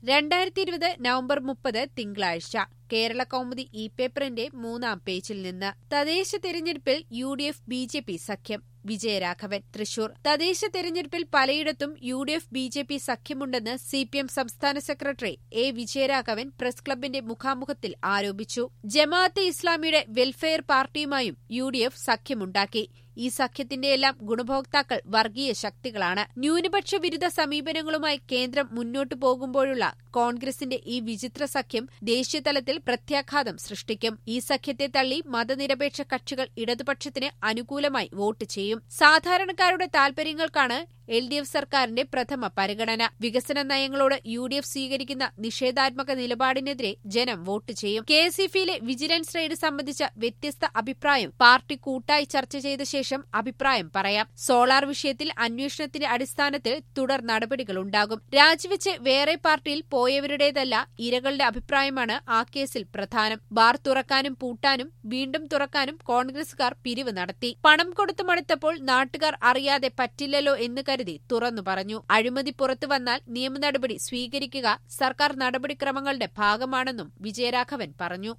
രണ്ടായിരത്തി ഇരുപത് നവംബർ മുപ്പത് തിങ്കളാഴ്ച കേരള കൗമുദി ഇ പേപ്പറിന്റെ മൂന്നാം പേജിൽ നിന്ന് തദ്ദേശ തെരഞ്ഞെടുപ്പിൽ U D F B J P സഖ്യം വിജയരാഘവൻ തൃശൂർ തദ്ദേശ തെരഞ്ഞെടുപ്പിൽ പലയിടത്തും U D F B J P സഖ്യമുണ്ടെന്ന് സി പി എം സംസ്ഥാന സെക്രട്ടറി എ വിജയരാഘവൻ പ്രസ് ക്ലബിന്റെ മുഖാമുഖത്തിൽ ആരോപിച്ചു ജമാഅത്തെ ഇസ്ലാമിയുടെ വെൽഫെയർ പാർട്ടിയുമായും യു ഡി എഫ് സഖ്യമുണ്ടാക്കി ഈ സഖ്യത്തിന്റെയെല്ലാം ഗുണഭോക്താക്കൾ വർഗീയ ശക്തികളാണ് ന്യൂനപക്ഷ വിരുദ്ധ സമീപനങ്ങളുമായി കേന്ദ്രം മുന്നോട്ടു പോകുമ്പോഴുള്ള കോൺഗ്രസിന്റെ ഈ വിചിത്ര സഖ്യം ദേശീയതലത്തിൽ പ്രത്യാഘാതം സൃഷ്ടിക്കും ഈ സഖ്യത്തെ തള്ളി മതനിരപേക്ഷ കക്ഷികൾ ഇടതുപക്ഷത്തിന് അനുകൂലമായി വോട്ട് ചെയ്യും സാധാരണക്കാരുടെ താൽപര്യങ്ങൾക്കാണ് എൽ ഡി എഫ് സർക്കാരിന്റെ പ്രഥമ പരിഗണന വികസന നയങ്ങളോട് യു ഡി എഫ് സ്വീകരിക്കുന്ന നിഷേധാത്മക നിലപാടിനെതിരെ ജനം വോട്ട് ചെയ്യും കെ എസ് ഇഫിയിലെ വിജിലൻസ് റെയ്ഡ് സംബന്ധിച്ച വ്യത്യസ്ത അഭിപ്രായം പാർട്ടി കൂട്ടായി ചർച്ച ചെയ്ത ശേഷം അഭിപ്രായം പറയാം സോളാർ വിഷയത്തിൽ അന്വേഷണത്തിന്റെ അടിസ്ഥാനത്തിൽ തുടർ നടപടികളുണ്ടാകും രാജിവെച്ച് വേറെ പാർട്ടിയിൽ പോയവരുടേതല്ല ഇരകളുടെ അഭിപ്രായമാണ് ആ കേസിൽ പ്രധാനം ബാർ തുറക്കാനും പൂട്ടാനും വീണ്ടും തുറക്കാനും കോൺഗ്രസുകാർ പിരിവ് നടത്തി പണം കൊടുത്തു മടുത്തപ്പോൾ നാട്ടുകാർ അറിയാതെ പറ്റില്ലല്ലോ എന്ന് കരുതി തുറന്നു പറഞ്ഞു അഴിമതി പുറത്തു വന്നാൽ നിയമ നടപടി സ്വീകരിക്കുക സർക്കാർ നടപടിക്രമങ്ങളുടെ ഭാഗമാണെന്നും വിജയരാഘവൻ പറഞ്ഞു